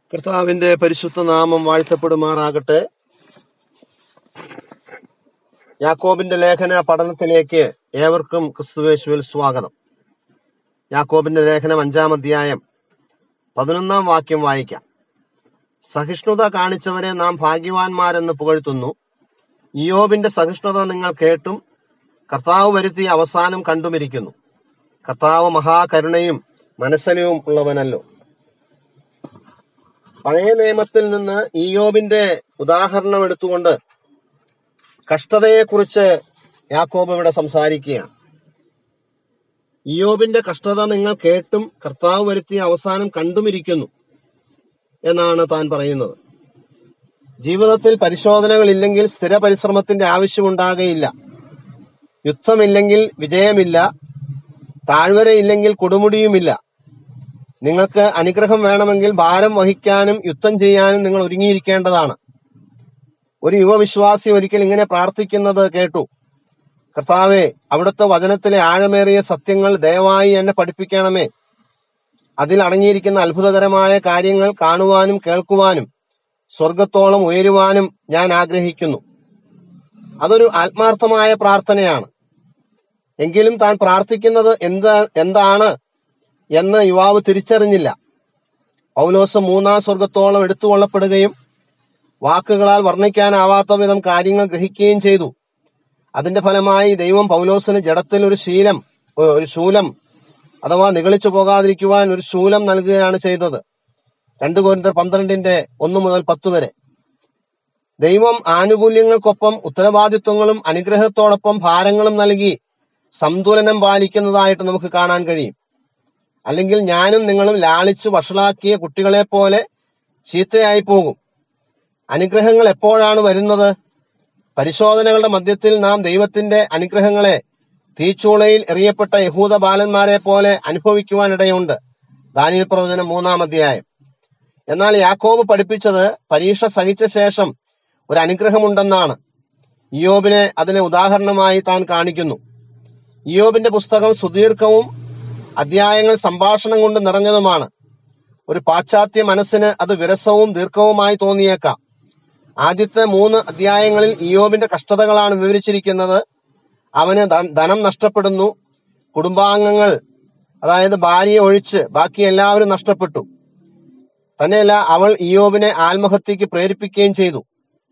കർത്താവിന്റെ പരിശുദ്ധ നാമം വാഴ്ത്തപ്പെടുമാറാകട്ടെ യാക്കോബിന്റെ ലേഖന പഠനത്തിലേക്ക് ഏവർക്കും ക്രിസ്തുവേശുവിൽ സ്വാഗതം യാക്കോബിന്റെ ലേഖനം അഞ്ചാം അധ്യായം പതിനൊന്നാം വാക്യം വായിക്കാം സഹിഷ്ണുത കാണിച്ചവരെ നാം ഭാഗ്യവാന്മാരെന്ന് പുകഴ്ത്തുന്നു ഇയോബിന്റെ സഹിഷ്ണുത നിങ്ങൾ കേട്ടും കർത്താവ് വരുത്തിയ അവസാനം കണ്ടുമിരിക്കുന്നു കർത്താവ് മഹാകരുണയും മനസ്സനവും ഉള്ളവനല്ലോ പഴയ നിയമത്തിൽ നിന്ന് ഇയോബിന്റെ ഉദാഹരണം എടുത്തുകൊണ്ട് കഷ്ടതയെക്കുറിച്ച് യാക്കോബ് ഇവിടെ സംസാരിക്കുകയാണ് ഇയോബിന്റെ കഷ്ടത നിങ്ങൾ കേട്ടും കർത്താവ് വരുത്തിയ അവസാനം കണ്ടുമിരിക്കുന്നു എന്നാണ് താൻ പറയുന്നത് ജീവിതത്തിൽ പരിശോധനകൾ ഇല്ലെങ്കിൽ സ്ഥിര പരിശ്രമത്തിന്റെ ആവശ്യമുണ്ടാകയില്ല യുദ്ധമില്ലെങ്കിൽ വിജയമില്ല താഴ്വരയില്ലെങ്കിൽ കൊടുമുടിയുമില്ല നിങ്ങൾക്ക് അനുഗ്രഹം വേണമെങ്കിൽ ഭാരം വഹിക്കാനും യുദ്ധം ചെയ്യാനും നിങ്ങൾ ഒരുങ്ങിയിരിക്കേണ്ടതാണ് ഒരു യുവവിശ്വാസി ഒരിക്കൽ ഇങ്ങനെ പ്രാർത്ഥിക്കുന്നത് കേട്ടു കർത്താവെ അവിടുത്തെ വചനത്തിലെ ആഴമേറിയ സത്യങ്ങൾ ദയവായി എന്നെ പഠിപ്പിക്കണമേ അതിൽ അടങ്ങിയിരിക്കുന്ന അത്ഭുതകരമായ കാര്യങ്ങൾ കാണുവാനും കേൾക്കുവാനും സ്വർഗത്തോളം ഉയരുവാനും ഞാൻ ആഗ്രഹിക്കുന്നു അതൊരു ആത്മാർത്ഥമായ പ്രാർത്ഥനയാണ് എങ്കിലും താൻ പ്രാർത്ഥിക്കുന്നത് എന്താ എന്താണ് എന്ന് യുവാവ് തിരിച്ചറിഞ്ഞില്ല പൗലോസ് മൂന്നാം സ്വർഗത്തോളം എടുത്തുകൊള്ളപ്പെടുകയും വാക്കുകളാൽ വർണ്ണിക്കാനാവാത്ത വിധം കാര്യങ്ങൾ ഗ്രഹിക്കുകയും ചെയ്തു അതിന്റെ ഫലമായി ദൈവം പൗലോസിന് ജഡത്തിൽ ഒരു ശീലം ഒരു ശൂലം അഥവാ നിഗളിച്ചു പോകാതിരിക്കുവാൻ ഒരു ശൂലം നൽകുകയാണ് ചെയ്തത് രണ്ട് കോരിന്തർ പന്ത്രണ്ടിന്റെ ഒന്ന് മുതൽ പത്ത് വരെ ദൈവം ആനുകൂല്യങ്ങൾക്കൊപ്പം ഉത്തരവാദിത്വങ്ങളും അനുഗ്രഹത്തോടൊപ്പം ഭാരങ്ങളും നൽകി സന്തുലനം പാലിക്കുന്നതായിട്ട് നമുക്ക് കാണാൻ കഴിയും അല്ലെങ്കിൽ ഞാനും നിങ്ങളും ലാളിച്ചു വഷളാക്കിയ കുട്ടികളെ പോലെ ചീത്തയായി പോകും അനുഗ്രഹങ്ങൾ എപ്പോഴാണ് വരുന്നത് പരിശോധനകളുടെ മധ്യത്തിൽ നാം ദൈവത്തിന്റെ അനുഗ്രഹങ്ങളെ തീച്ചൂളയിൽ എറിയപ്പെട്ട യഹൂദ ബാലന്മാരെ പോലെ അനുഭവിക്കുവാനിടയുണ്ട് ദാനിയൽ പ്രവചനം മൂന്നാം അധ്യായം എന്നാൽ യാക്കോബ് പഠിപ്പിച്ചത് പരീക്ഷ സഹിച്ച ശേഷം ഒരു അനുഗ്രഹമുണ്ടെന്നാണ് ഇയോബിനെ അതിനെ ഉദാഹരണമായി താൻ കാണിക്കുന്നു ഇയോബിന്റെ പുസ്തകം സുദീർഘവും അധ്യായങ്ങൾ സംഭാഷണം കൊണ്ട് നിറഞ്ഞതുമാണ് ഒരു പാശ്ചാത്യ മനസ്സിന് അത് വിരസവും ദീർഘവുമായി തോന്നിയേക്കാം ആദ്യത്തെ മൂന്ന് അധ്യായങ്ങളിൽ ഇയോബിന്റെ കഷ്ടതകളാണ് വിവരിച്ചിരിക്കുന്നത് അവന് ധ- ധനം നഷ്ടപ്പെടുന്നു കുടുംബാംഗങ്ങൾ അതായത് ഭാര്യയെ ഒഴിച്ച് ബാക്കി എല്ലാവരും നഷ്ടപ്പെട്ടു തന്നെയല്ല അവൾ ഇയോബിനെ ആത്മഹത്യക്ക് പ്രേരിപ്പിക്കുകയും ചെയ്തു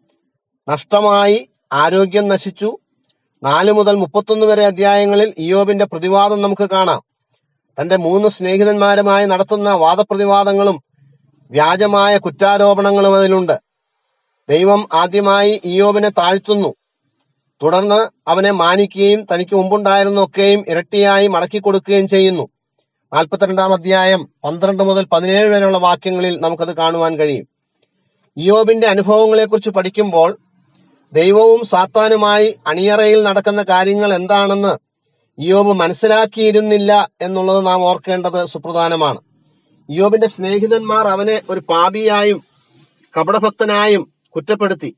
നഷ്ടമായി ആരോഗ്യം നശിച്ചു നാല് മുതൽ മുപ്പത്തൊന്ന് വരെ അധ്യായങ്ങളിൽ ഇയോബിന്റെ പ്രതിവാദം നമുക്ക് കാണാം തന്റെ മൂന്ന് സ്നേഹിതന്മാരുമായി നടത്തുന്ന വാദപ്രതിവാദങ്ങളും വ്യാജമായ കുറ്റാരോപണങ്ങളും അതിലുണ്ട് ദൈവം ആദ്യമായി ഇയോബിനെ താഴ്ത്തുന്നു തുടർന്ന് അവനെ മാനിക്കുകയും തനിക്ക് മുമ്പുണ്ടായിരുന്നൊക്കെയും ഇരട്ടിയായി മടക്കി കൊടുക്കുകയും ചെയ്യുന്നു നാൽപ്പത്തിരണ്ടാം അധ്യായം പന്ത്രണ്ട് മുതൽ പതിനേഴ് വരെയുള്ള വാക്യങ്ങളിൽ നമുക്കത് കാണുവാൻ കഴിയും ഇയോബിന്റെ അനുഭവങ്ങളെക്കുറിച്ച് പഠിക്കുമ്പോൾ ദൈവവും സാത്താനുമായി അണിയറയിൽ നടക്കുന്ന കാര്യങ്ങൾ എന്താണെന്ന് ഇയോബ് മനസ്സിലാക്കിയിരുന്നില്ല എന്നുള്ളത് നാം ഓർക്കേണ്ടത് സുപ്രധാനമാണ് ഇയോബിന്റെ സ്നേഹിതന്മാർ അവനെ ഒരു പാപിയായും കപടഭക്തനായും കുറ്റപ്പെടുത്തി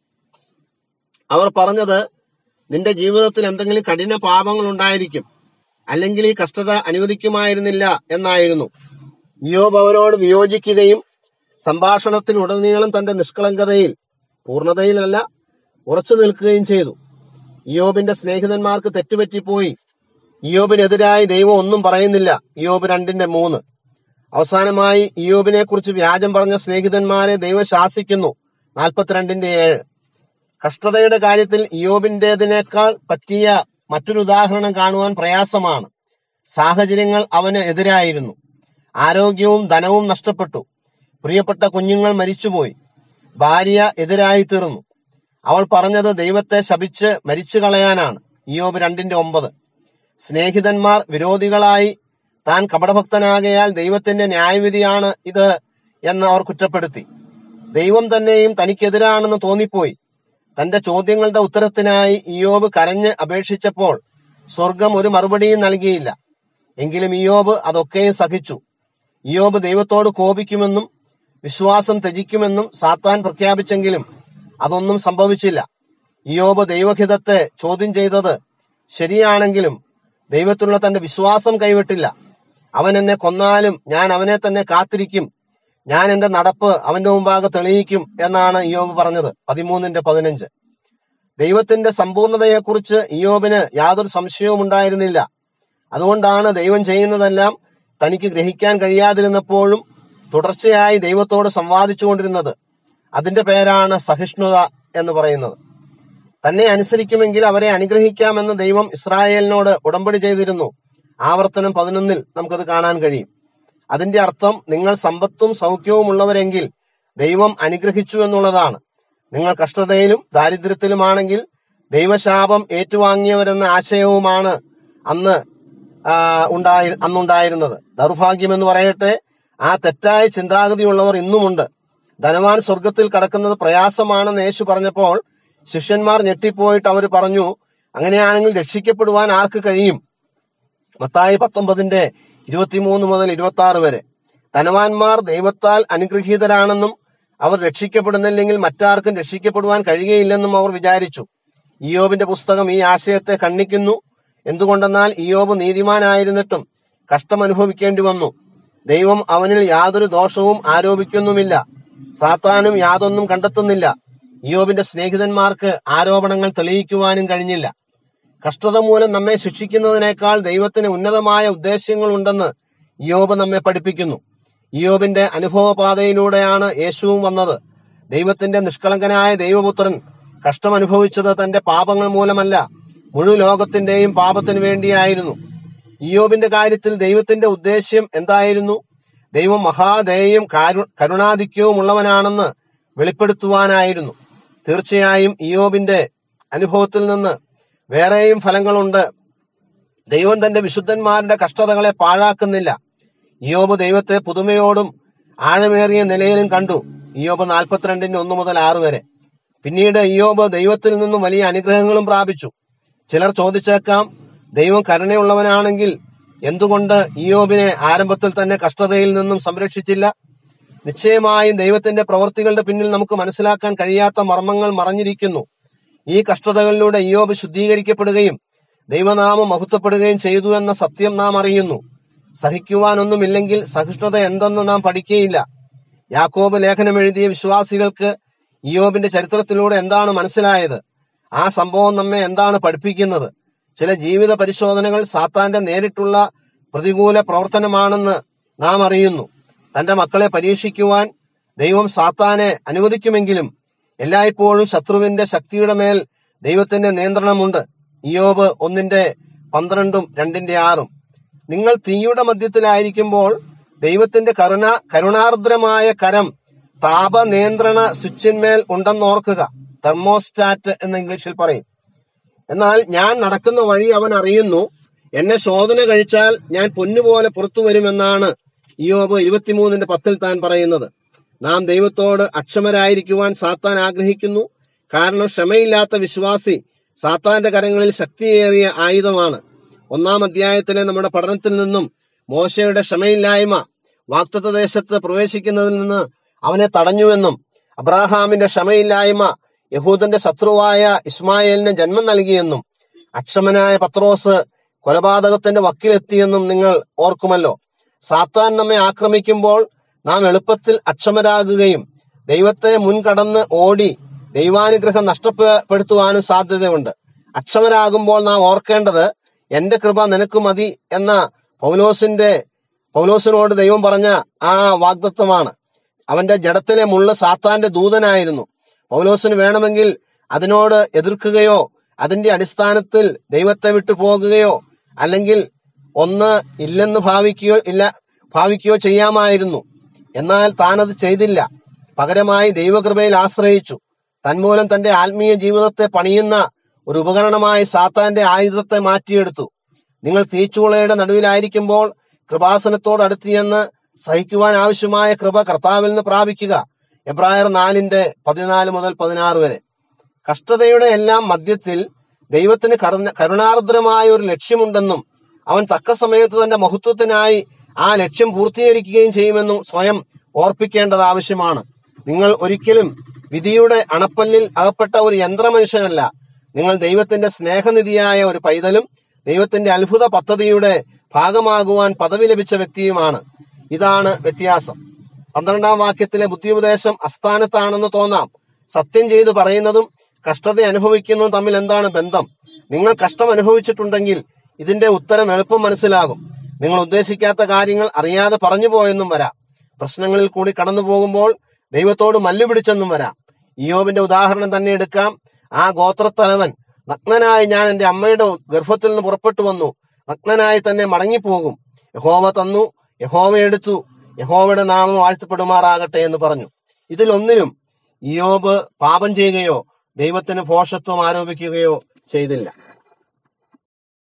അവർ പറഞ്ഞത് നിന്റെ ജീവിതത്തിൽ എന്തെങ്കിലും കഠിന പാപങ്ങൾ ഉണ്ടായിരിക്കും അല്ലെങ്കിൽ ഈ കഷ്ടത അനുവദിക്കുമായിരുന്നില്ല എന്നായിരുന്നു ഇയോബ് അവരോട് വിയോജിക്കുകയും സംഭാഷണത്തിൽ ഉടനീളം തന്റെ നിഷ്കളങ്കതയിൽ പൂർണ്ണതയിലല്ല ഉറച്ചു നിൽക്കുകയും ചെയ്തു ഇയോബിന്റെ സ്നേഹിതന്മാർക്ക് തെറ്റുപറ്റിപ്പോയി ഇയോബിനെതിരായി ദൈവം ഒന്നും പറയുന്നില്ല ഇയോബ് രണ്ടിന്റെ മൂന്ന് അവസാനമായി ഇയോബിനെ കുറിച്ച് വ്യാജം പറഞ്ഞ സ്നേഹിതന്മാരെ ദൈവം ശാസിക്കുന്നു നാൽപ്പത്തിരണ്ടിന്റെ ഏഴ് കഷ്ടതയുടെ കാര്യത്തിൽ ഇയോബിന്റേതിനേക്കാൾ പറ്റിയ മറ്റൊരു ഉദാഹരണം കാണുവാൻ പ്രയാസമാണ് സാഹചര്യങ്ങൾ അവന് എതിരായിരുന്നു ആരോഗ്യവും ധനവും നഷ്ടപ്പെട്ടു പ്രിയപ്പെട്ട കുഞ്ഞുങ്ങൾ മരിച്ചുപോയി ഭാര്യ എതിരായി തീർന്നു അവൾ പറഞ്ഞത് ദൈവത്തെ ശപിച്ച് മരിച്ചു കളയാനാണ് ഇയോബ് രണ്ടിന്റെ ഒമ്പത് സ്നേഹിതന്മാർ വിരോധികളായി താൻ കപടഭക്തനാകയാൽ ദൈവത്തിന്റെ ന്യായവിധിയാണ് ഇത് എന്ന് അവർ കുറ്റപ്പെടുത്തി ദൈവം തന്നെയും തനിക്കെതിരാണെന്ന് തോന്നിപ്പോയി തന്റെ ചോദ്യങ്ങളുടെ ഉത്തരത്തിനായി ഇയോബ് കരഞ്ഞ് അപേക്ഷിച്ചപ്പോൾ സ്വർഗം ഒരു മറുപടിയും നൽകിയില്ല എങ്കിലും ഇയോബ് അതൊക്കെയും സഹിച്ചു ഇയോബ് ദൈവത്തോട് കോപിക്കുമെന്നും വിശ്വാസം ത്യജിക്കുമെന്നും സാത്താൻ പ്രഖ്യാപിച്ചെങ്കിലും അതൊന്നും സംഭവിച്ചില്ല ഇയോബ് ദൈവഹിതത്തെ ചോദ്യം ചെയ്തത് ശരിയാണെങ്കിലും ദൈവത്തിലുള്ള തന്റെ വിശ്വാസം കൈവിട്ടില്ല അവൻ എന്നെ കൊന്നാലും ഞാൻ അവനെ തന്നെ കാത്തിരിക്കും ഞാൻ എന്റെ നടപ്പ് അവന്റെ മുമ്പാകെ തെളിയിക്കും എന്നാണ് ഇയോബ് പറഞ്ഞത് പതിമൂന്നിന്റെ പതിനഞ്ച് ദൈവത്തിന്റെ സമ്പൂർണതയെക്കുറിച്ച് ഇയോബിന് യാതൊരു സംശയവും ഉണ്ടായിരുന്നില്ല അതുകൊണ്ടാണ് ദൈവം ചെയ്യുന്നതെല്ലാം തനിക്ക് ഗ്രഹിക്കാൻ കഴിയാതിരുന്നപ്പോഴും തുടർച്ചയായി ദൈവത്തോട് സംവാദിച്ചുകൊണ്ടിരുന്നത് അതിന്റെ പേരാണ് സഹിഷ്ണുത എന്ന് പറയുന്നത് തന്നെ അനുസരിക്കുമെങ്കിൽ അവരെ അനുഗ്രഹിക്കാമെന്ന് ദൈവം ഇസ്രായേലിനോട് ഉടമ്പടി ചെയ്തിരുന്നു ആവർത്തനം പതിനൊന്നിൽ നമുക്കത് കാണാൻ കഴിയും അതിന്റെ അർത്ഥം നിങ്ങൾ സമ്പത്തും സൗഖ്യവും ഉള്ളവരെങ്കിൽ ദൈവം അനുഗ്രഹിച്ചു എന്നുള്ളതാണ് നിങ്ങൾ കഷ്ടതയിലും ദാരിദ്ര്യത്തിലുമാണെങ്കിൽ ദൈവശാപം ഏറ്റുവാങ്ങിയവരെന്ന ആശയവുമാണ് അന്ന് ആ, ഉണ്ടായി അന്നുണ്ടായിരുന്നത് ദൗർഭാഗ്യമെന്ന് പറയട്ടെ ആ തെറ്റായ ചിന്താഗതിയുള്ളവർ ഇന്നുമുണ്ട് ധനവാൻ സ്വർഗത്തിൽ കടക്കുന്നത് പ്രയാസമാണെന്ന് യേശു പറഞ്ഞപ്പോൾ ശിഷ്യന്മാർ ഞെട്ടിപ്പോയിട്ട് അവർ പറഞ്ഞു അങ്ങനെയാണെങ്കിൽ രക്ഷിക്കപ്പെടുവാൻ ആർക്ക് കഴിയും മത്തായി പത്തൊമ്പതിന്റെ ഇരുപത്തിമൂന്ന് മുതൽ ഇരുപത്തി ആറ് വരെ ധനവാന്മാർ ദൈവത്താൽ അനുഗ്രഹീതരാണെന്നും അവർ രക്ഷിക്കപ്പെടുന്നില്ലെങ്കിൽ മറ്റാർക്കും രക്ഷിക്കപ്പെടുവാൻ കഴിയുകയില്ലെന്നും അവർ വിചാരിച്ചു ഇയോബിന്റെ പുസ്തകം ഈ ആശയത്തെ ഖണ്ഡിക്കുന്നു എന്തുകൊണ്ടെന്നാൽ ഇയോബ് നീതിമാനായിരുന്നിട്ടും കഷ്ടമനുഭവിക്കേണ്ടി വന്നു ദൈവം അവനിൽ യാതൊരു ദോഷവും ആരോപിക്കുന്നുമില്ല സാത്താനും യാതൊന്നും കണ്ടെത്തുന്നില്ല ഇയോബിന്റെ സ്നേഹിതന്മാർക്ക് ആരോപണങ്ങൾ തെളിയിക്കുവാനും കഴിഞ്ഞില്ല കഷ്ടത മൂലം നമ്മെ ശിക്ഷിക്കുന്നതിനേക്കാൾ ദൈവത്തിന് ഉന്നതമായ ഉദ്ദേശ്യങ്ങളുണ്ടെന്ന് ഇയോബ് നമ്മെ പഠിപ്പിക്കുന്നു ഇയോബിന്റെ അനുഭവപാതയിലൂടെയാണ് യേശുവും വന്നത് ദൈവത്തിന്റെ നിഷ്കളങ്കനായ ദൈവപുത്രൻ കഷ്ടമനുഭവിച്ചത് തന്റെ പാപങ്ങൾ മൂലമല്ല മുഴു ലോകത്തിന്റെയും പാപത്തിന് വേണ്ടിയായിരുന്നു ഇയോബിന്റെ കാര്യത്തിൽ ദൈവത്തിന്റെ ഉദ്ദേശ്യം എന്തായിരുന്നു ദൈവം മഹാദയയും കാരു കരുണാധിക്യവും ഉള്ളവനാണെന്ന് വെളിപ്പെടുത്തുവാനായിരുന്നു തീർച്ചയായും ഇയോബിന്റെ അനുഭവത്തിൽ നിന്ന് വേറെയും ഫലങ്ങളുണ്ട് ദൈവം തന്റെ വിശുദ്ധന്മാരുടെ കഷ്ടതകളെ പാഴാക്കുന്നില്ല ഇയോബ് ദൈവത്തെ പുതുമയോടും ആഴമേറിയ നിലയിലും കണ്ടു ഇയോബ് നാൽപ്പത്തിരണ്ടിന്റെ ഒന്ന് മുതൽ ആറ് വരെ പിന്നീട് ഇയോബ് ദൈവത്തിൽ നിന്നും വലിയ അനുഗ്രഹങ്ങളും പ്രാപിച്ചു ചിലർ ചോദിച്ചേക്കാം ദൈവം കരുണയുള്ളവനാണെങ്കിൽ എന്തുകൊണ്ട് ഇയോബിനെ ആരംഭത്തിൽ തന്നെ കഷ്ടതയിൽ നിന്നും സംരക്ഷിച്ചില്ല നിശ്ചയമായും ദൈവത്തിന്റെ പ്രവൃത്തികളുടെ പിന്നിൽ നമുക്ക് മനസ്സിലാക്കാൻ കഴിയാത്ത മർമ്മങ്ങൾ മറഞ്ഞിരിക്കുന്നു ഈ കഷ്ടതകളിലൂടെ ഇയോബ് ശുദ്ധീകരിക്കപ്പെടുകയും ദൈവനാമം മഹത്വപ്പെടുകയും ചെയ്തു എന്ന സത്യം നാം അറിയുന്നു സഹിക്കുവാനൊന്നുമില്ലെങ്കിൽ സഹിഷ്ണുത എന്തെന്ന് നാം പഠിക്കുകയില്ല യാക്കോബ് ലേഖനം എഴുതിയ വിശ്വാസികൾക്ക് ഇയോബിന്റെ ചരിത്രത്തിലൂടെ എന്താണ് മനസ്സിലായത് ആ സംഭവം നമ്മെ എന്താണ് പഠിപ്പിക്കുന്നത് ചില ജീവിത പരിശോധനകൾ സാത്താന്റെ നേരിട്ടുള്ള പ്രതികൂല പ്രവർത്തനമാണെന്ന് നാം അറിയുന്നു തന്റെ മക്കളെ പരീക്ഷിക്കുവാൻ ദൈവം സാത്താനെ അനുവദിക്കുമെങ്കിലും എല്ലായ്പ്പോഴും ശത്രുവിന്റെ ശക്തിയുടെ മേൽ ദൈവത്തിന്റെ നിയന്ത്രണമുണ്ട് ഇയോബ് ഒന്നിന്റെ പന്ത്രണ്ടും രണ്ടിന്റെ ആറും നിങ്ങൾ തീയുടെ മധ്യത്തിലായിരിക്കുമ്പോൾ ദൈവത്തിന്റെ കരുണ കരുണാർദ്രമായ കരം താപനിയന്ത്രണ സ്വിച്ചിന്മേൽ ഉണ്ടെന്നോർക്കുക തെർമോസ്റ്റാറ്റ് എന്ന് ഇംഗ്ലീഷിൽ പറയും എന്നാൽ ഞാൻ നടക്കുന്ന വഴി അവൻ അറിയുന്നു എന്നെ ശോധന കഴിച്ചാൽ ഞാൻ പൊന്നുപോലെ പുറത്തു വരുമെന്നാണ് ഇയോബ് ഇരുപത്തിമൂന്നിന്റെ പത്തിൽ താൻ പറയുന്നത് നാം ദൈവത്തോട് അക്ഷമരായിരിക്കുവാൻ സാത്താൻ ആഗ്രഹിക്കുന്നു കാരണം ക്ഷമയില്ലാത്ത വിശ്വാസി സാത്താന്റെ കരങ്ങളിൽ ശക്തിയേറിയ ആയുധമാണ് ഒന്നാം അധ്യായത്തിലെ നമ്മുടെ പഠനത്തിൽ നിന്നും മോശയുടെ ക്ഷമയില്ലായ്മ വാക്തത്വ ദേശത്ത് പ്രവേശിക്കുന്നതിൽ നിന്ന് അവനെ തടഞ്ഞുവെന്നും അബ്രാഹാമിന്റെ ക്ഷമയില്ലായ്മ യഹൂദന്റെ ശത്രുവായ ഇസ്മായേലിന് ജന്മം നൽകിയെന്നും അക്ഷമനായ പത്രോസ് കൊലപാതകത്തിന്റെ വക്കിലെത്തിയെന്നും നിങ്ങൾ ഓർക്കുമല്ലോ സാത്താൻ നമ്മെ ആക്രമിക്കുമ്പോൾ നാം എളുപ്പത്തിൽ അക്ഷമരാകുകയും ദൈവത്തെ മുൻകടന്ന് ഓടി ദൈവാനുഗ്രഹം നഷ്ടപ്പെടുത്തുവാനും സാധ്യതയുണ്ട് അക്ഷമരാകുമ്പോൾ നാം ഓർക്കേണ്ടത് എന്റെ കൃപ നിനക്ക് മതി എന്ന പൗലോസിന്റെ പൗലോസിനോട് ദൈവം പറഞ്ഞ ആ വാഗ്ദത്വമാണ് അവന്റെ ജഡത്തിലെ മുള്ള സാത്താന്റെ ദൂതനായിരുന്നു പൗലോസിന് വേണമെങ്കിൽ അതിനോട് എതിർക്കുകയോ അതിന്റെ അടിസ്ഥാനത്തിൽ ദൈവത്തെ വിട്ടു പോകുകയോ അല്ലെങ്കിൽ ഒന്ന് ഇല്ലെന്ന് ഭാവിക്കുകയോ ഇല്ല ഭാവിക്കുകയോ ചെയ്യാമായിരുന്നു എന്നാൽ താൻ അത് ചെയ്തില്ല പകരമായി ദൈവകൃപയിൽ ആശ്രയിച്ചു തന്മൂലം തന്റെ ആത്മീയ ജീവിതത്തെ പണിയുന്ന ഒരു ഉപകരണമായി സാത്താന്റെ ആയുധത്തെ മാറ്റിയെടുത്തു നിങ്ങൾ തീച്ചുളയുടെ നടുവിലായിരിക്കുമ്പോൾ കൃപാസനത്തോട് അടുത്തിയെന്ന് സഹിക്കുവാൻ ആവശ്യമായ കൃപ കർത്താവിൽ നിന്ന് പ്രാപിക്കുക എബ്രായർ നാലിന്റെ പതിനാല് മുതൽ പതിനാറ് വരെ കഷ്ടതയുടെ എല്ലാം മധ്യത്തിൽ ദൈവത്തിന് കരുണ കരുണാർദ്രമായ ഒരു ലക്ഷ്യമുണ്ടെന്നും അവൻ തക്ക സമയത്ത് തന്റെ മഹത്വത്തിനായി ആ ലക്ഷ്യം പൂർത്തീകരിക്കുകയും ചെയ്യുമെന്നും സ്വയം ഓർപ്പിക്കേണ്ടത് ആവശ്യമാണ് നിങ്ങൾ ഒരിക്കലും വിധിയുടെ അണപ്പല്ലിൽ അകപ്പെട്ട ഒരു യന്ത്രമനുഷ്യനല്ല നിങ്ങൾ ദൈവത്തിന്റെ സ്നേഹനിധിയായ ഒരു പൈതലും ദൈവത്തിന്റെ അത്ഭുത പദ്ധതിയുടെ ഭാഗമാകുവാൻ പദവി ലഭിച്ച വ്യക്തിയുമാണ് ഇതാണ് വ്യത്യാസം പന്ത്രണ്ടാം വാക്യത്തിലെ ബുദ്ധിയുപദേശം അസ്ഥാനത്താണെന്ന് തോന്നാം സത്യം ചെയ്തു പറയുന്നതും കഷ്ടത അനുഭവിക്കുന്നതും തമ്മിൽ എന്താണ് ബന്ധം നിങ്ങൾ കഷ്ടം അനുഭവിച്ചിട്ടുണ്ടെങ്കിൽ ഇതിന്റെ ഉത്തരം എളുപ്പം മനസ്സിലാകും നിങ്ങൾ ഉദ്ദേശിക്കാത്ത കാര്യങ്ങൾ അറിയാതെ പറഞ്ഞു പോയെന്നും വരാം പ്രശ്നങ്ങളിൽ കൂടി കടന്നു പോകുമ്പോൾ ദൈവത്തോട് മല്ലുപിടിച്ചെന്നും വരാം ഇയോബിന്റെ ഉദാഹരണം തന്നെ എടുക്കാം ആ ഗോത്രത്തലവൻ നഗ്നനായി ഞാൻ എന്റെ അമ്മയുടെ ഗർഭത്തിൽ നിന്ന് പുറപ്പെട്ടു വന്നു നഗ്നനായി തന്നെ മടങ്ങിപ്പോകും യഹോവ തന്നു യഹോവ എടുത്തു യഹോവയുടെ നാമം വാഴ്ത്തപ്പെടുമാറാകട്ടെ എന്ന് പറഞ്ഞു ഇതിലൊന്നിനും ഇയോബ് പാപം ചെയ്യുകയോ ദൈവത്തിന് ഭോഷത്വം ആരോപിക്കുകയോ ചെയ്തില്ല